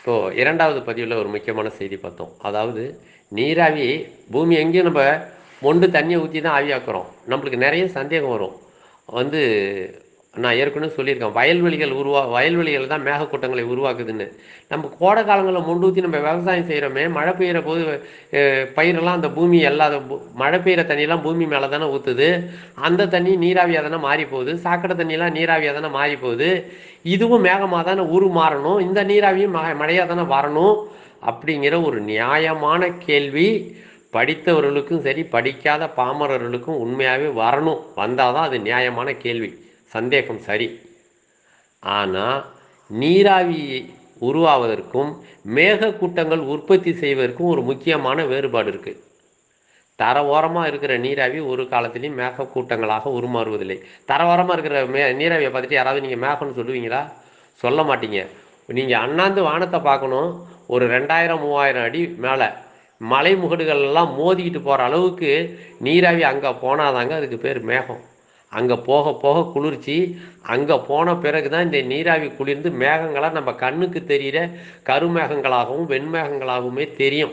so இரண்டாவது பதிவில் ஒரு முக்கியமான செய்தி பார்த்தோம் அதாவது நீராவி பூமி எங்கேயும் நம்ம மொண்டு தண்ணியை ஊற்றி தான் ஆவியாக்குறோம் நம்மளுக்கு நிறைய சந்தேகம் வரும் வந்து நான் ஏற்கனவே சொல்லியிருக்கேன் வயல்வெளிகள் உருவா வயல்வெளிகள் தான் மேகக்கூட்டங்களை உருவாக்குதுன்னு நம்ம கோடை காலங்களில் மொண்டு ஊற்றி நம்ம விவசாயம் செய்கிறோமே மழை பெய்கிற போது அஹ், பயிரெல்லாம் அந்த பூமி எல்லா பூ- மழை பெய்கிற தண்ணியெல்லாம் பூமி மேலே தானே ஊற்றுது அந்த தண்ணி நீராவியாக தானே மாறி போகுது சாக்கடை தண்ணியெல்லாம் நீராவியாக தானே மாறி போகுது இதுவும் மேகமாக தானே உரு மாறணும் இந்த நீராவியும் ம மழையாக தானே வரணும் அப்படிங்கிற ஒரு நியாயமான கேள்வி படித்தவர்களுக்கும் சரி படிக்காத பாமரர்களுக்கும் உண்மையாகவே வரணும் வந்தால் தான் அது நியாயமான கேள்வி சந்தேகம் சரி ஆனால் நீராவி உருவாவதற்கும் மேகக்கூட்டங்கள் உற்பத்தி செய்வதற்கும் ஒரு முக்கியமான வேறுபாடு இருக்குது தர ஓரமாக இருக்கிற நீராவி ஒரு காலத்திலையும் மேகக்கூட்டங்களாக உருமாறுவதில்லை தர ஓரமாக இருக்கிற மே நீராவியை பார்த்துட்டு யாராவது நீங்கள் மேகம்னு சொல்லுவீங்களா சொல்ல மாட்டீங்க நீங்கள் அண்ணாந்து வானத்தை பார்க்கணும் ஒரு ரெண்டாயிரம் மூவாயிரம் அடி மேலே மலை முகடுகள் எல்லாம் மோதிக்கிட்டு போகிற அளவுக்கு நீராவி அங்கே போனாதாங்க அதுக்கு பேர் மேகம் அங்கே போக போக குளிர்ச்சி அங்கே போன பிறகு தான் இந்த நீராவி குளிர்ந்து மேகங்களாக நம்ம கண்ணுக்கு தெரிகிற கருமேகங்களாகவும் வெண்மேகங்களாகவுமே தெரியும்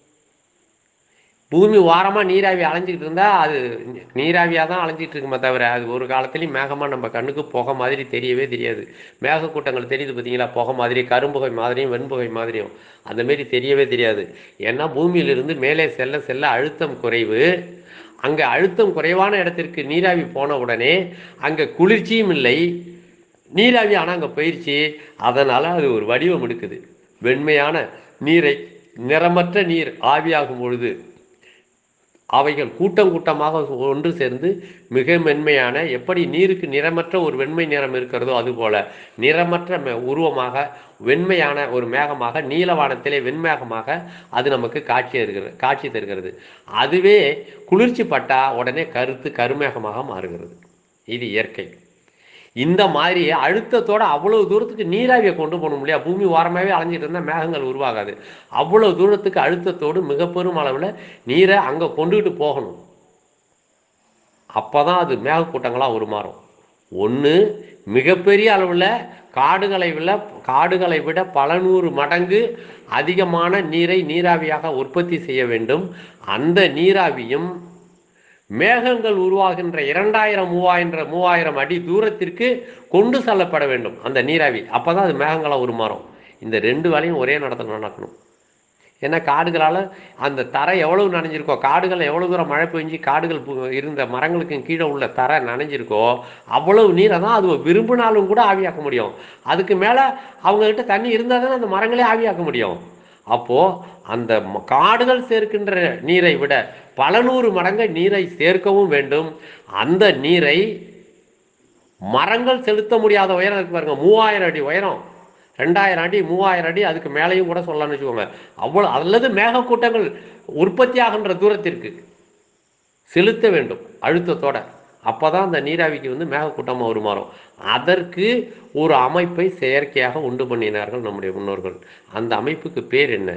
பூமி ஓரமாக நீராவி அலைஞ்சிக்கிட்டு இருந்தால் அது நீராவியாக தான் அலைஞ்சிட்டு இருக்குமே தவிர அது ஒரு காலத்துலேயும் மேகமாக நம்ம கண்ணுக்கு புகை மாதிரி தெரியவே தெரியாது மேகக்கூட்டங்கள் தெரியுது பார்த்தீங்களா புகை மாதிரி கரும்புகை மாதிரியும் வெண்புகை மாதிரியும் அந்த மாரி தெரியவே தெரியாது ஏன்னா பூமியிலிருந்து மேலே செல்ல செல்ல அழுத்தம் குறைவு அங்கே அழுத்தம் குறைவான இடத்திற்கு நீராவி போன உடனே அங்கே குளிர்ச்சியும் இல்லை நீராவி ஆனால் அங்கே போயிடுச்சு அதனால் அது ஒரு வடிவம் எடுக்குது வெண்மையான நீரை நிறமற்ற நீர் ஆவியாகும் பொழுது அவைகள் கூட்டம் கூட்டமாக ஒன்று சேர்ந்து மிக மென்மையான எப்படி நீருக்கு நிறமற்ற ஒரு வெண்மை நிறம் இருக்கிறதோ அதுபோல நிறமற்ற மெ- உருவமாக வெண்மையான ஒரு மேகமாக நீலவானத்திலே வெண்மேகமாக அது நமக்கு காட்சி இருக்கிறது காட்சி தருகிறது அதுவே குளிர்ச்சி பட்டா உடனே கருத்து கருமேகமாக மாறுகிறது இது இயற்கை இந்த மாதிரி அழுத்தத்தோட அவ்வளவு தூரத்துக்கு நீராவியை கொண்டு போகணும் இல்லையா பூமி ஓரமாகவே அலைஞ்சிட்டு இருந்தால் மேகங்கள் உருவாகாது அவ்வளவு தூரத்துக்கு அழுத்தத்தோடு மிக பெரும் அளவில் நீரை அங்கே கொண்டுகிட்டு போகணும் அப்போ தான் அது மேகக்கூட்டங்களாக உருமாறும் ஒன்று மிகப்பெரிய அளவில் காடுகளை விட காடுகளை விட பல நூறு மடங்கு அதிகமான நீரை நீராவியாக உற்பத்தி செய்ய வேண்டும் அந்த நீராவியும் மேகங்கள் உருவாகின்ற இரண்டாயிரம் மூவாயிரம் மூவாயிரம் அடி தூரத்திற்கு கொண்டு செல்லப்பட வேண்டும் அந்த நீராவி அப்பதான் அது மேகங்களாக உருமாறும் இந்த ரெண்டு வேலையும் ஒரே நடத்த நடக்கணும் ஏன்னா காடுகளால் அந்த தரை எவ்வளவு நனைஞ்சிருக்கோ காடுகள் எவ்வளவு தூரம் மழை பெஞ்சு காடுகள் பு- இருந்த மரங்களுக்கு கீழே உள்ள தரை நனைஞ்சிருக்கோ அவ்வளவு நீரை தான் அது விரும்பினாலும் கூட ஆவியாக்க முடியும் அதுக்கு மேலே அவங்கக்கிட்ட தண்ணி இருந்தால் தானே அந்த மரங்களே ஆவியாக்க முடியும் அப்போ அந்த ம- காடுகள் சேர்க்கின்ற நீரை விட பல நூறு மடங்கு நீரை சேர்க்கவும் வேண்டும் அந்த நீரை மரங்கள் செலுத்த முடியாத உயரம் இருக்கு பாருங்க மூவாயிரம் அடி உயரம் ரெண்டாயிரம் அடி மூவாயிரம் அடி அதுக்கு மேலேயும் கூட சொல்லலாம்னு வச்சுக்கோங்க அவ்வளோ அல்லது மேகக்கூட்டங்கள் உற்பத்தி ஆகின்ற தூரத்திற்கு செலுத்த வேண்டும் அழுத்தத்தோட அப்பதான் அந்த நீராவிக்கு வந்து மேகக்கூட்டமாக உருமாறும் அதற்கு ஒரு அமைப்பை செயற்கையாக உண்டு பண்ணினார்கள் நம்முடைய முன்னோர்கள் அந்த அமைப்புக்கு பேர் என்ன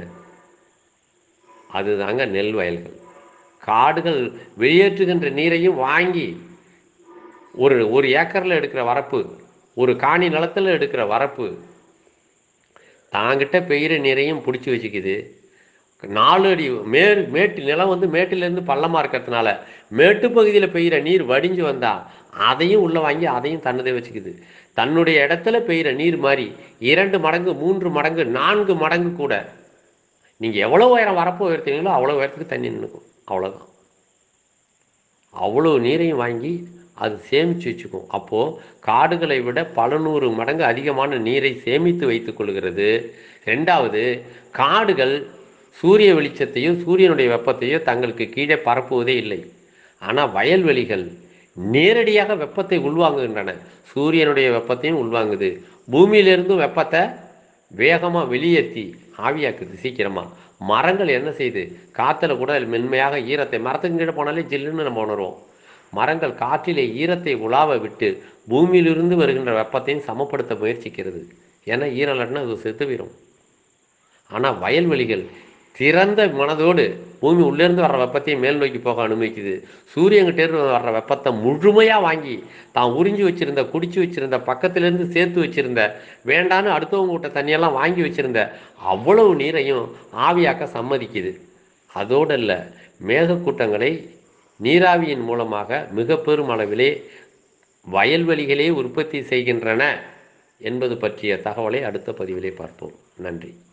அதுதாங்க நெல் வயல்கள் காடுகள் வெளியேற்றுகின்ற நீரையும் வாங்கி ஒரு ஒரு ஏக்கரில் எடுக்கிற வரப்பு ஒரு காணி நிலத்தில் எடுக்கிற வரப்பு தாங்கிட்ட பெய்கிற நீரையும் பிடிச்சி வச்சுக்குது நாலு அடி மேல் மேட்டு நிலம் வந்து மேட்டிலேருந்து பள்ளமாக இருக்கிறதுனால மேட்டு பகுதியில் பெய்கிற நீர் வடிஞ்சு வந்தா அதையும் உள்ளே வாங்கி அதையும் தன்னதே வச்சுக்குது தன்னுடைய இடத்துல பெய்கிற நீர் மாதிரி இரண்டு மடங்கு மூன்று மடங்கு நான்கு மடங்கு கூட நீங்கள் எவ்வளோ உயரம் வரப்பு உயர்த்தீங்களோ அவ்வளோ உயரத்துக்கு தண்ணி நின்றுக்கும் அவ்வளோதான் அவ்வளோ நீரையும் வாங்கி அது சேமித்து வச்சுக்கும் அப்போது காடுகளை விட பல நூறு மடங்கு அதிகமான நீரை சேமித்து வைத்துக் கொள்கிறது ரெண்டாவது காடுகள் சூரிய வெளிச்சத்தையோ சூரியனுடைய வெப்பத்தையோ தங்களுக்கு கீழே பரப்புவதே இல்லை ஆனால் வயல்வெளிகள் நேரடியாக வெப்பத்தை உள்வாங்குகின்றன சூரியனுடைய வெப்பத்தையும் உள்வாங்குது பூமியிலிருந்தும் வெப்பத்தை வேகமாக வெளியேற்றி ஆவியாக்குது சீக்கிரமாக மரங்கள் என்ன செய்யுது காற்றுல கூட மென்மையாக ஈரத்தை மரத்துக்கு கீழே போனாலே ஜில்லுன்னு நம்ம உணர்வோம் மரங்கள் காற்றிலே ஈரத்தை உலாவ விட்டு பூமியிலிருந்து வருகின்ற வெப்பத்தையும் சமப்படுத்த முயற்சிக்கிறது ஏன்னா ஈரம் இல்லாட்டினா அது செத்து போயிடும் ஆனால் வயல்வெளிகள் திறந்த மனதோடு பூமி உள்ளேருந்து வர்ற வெப்பத்தையும் மேல் நோக்கி போக அனுமதிக்குது சூரியன்கிட்டேருந்து வர்ற வெப்பத்தை முழுமையாக வாங்கி தான் உறிஞ்சி வச்சிருந்த குடிச்சு வச்சிருந்த பக்கத்துலேருந்து சேர்த்து வச்சிருந்த வேண்டான்னு அடுத்தவங்க கிட்ட தண்ணியெல்லாம் வாங்கி வச்சிருந்த அவ்வளவு நீரையும் ஆவியாக்க சம்மதிக்குது அதோடு இல்லை மேகக்கூட்டங்களை நீராவியின் மூலமாக மிக பெரும் அளவிலே வயல்வெளிகளே உற்பத்தி செய்கின்றன என்பது பற்றிய தகவலை அடுத்த பதிவிலே பார்ப்போம் நன்றி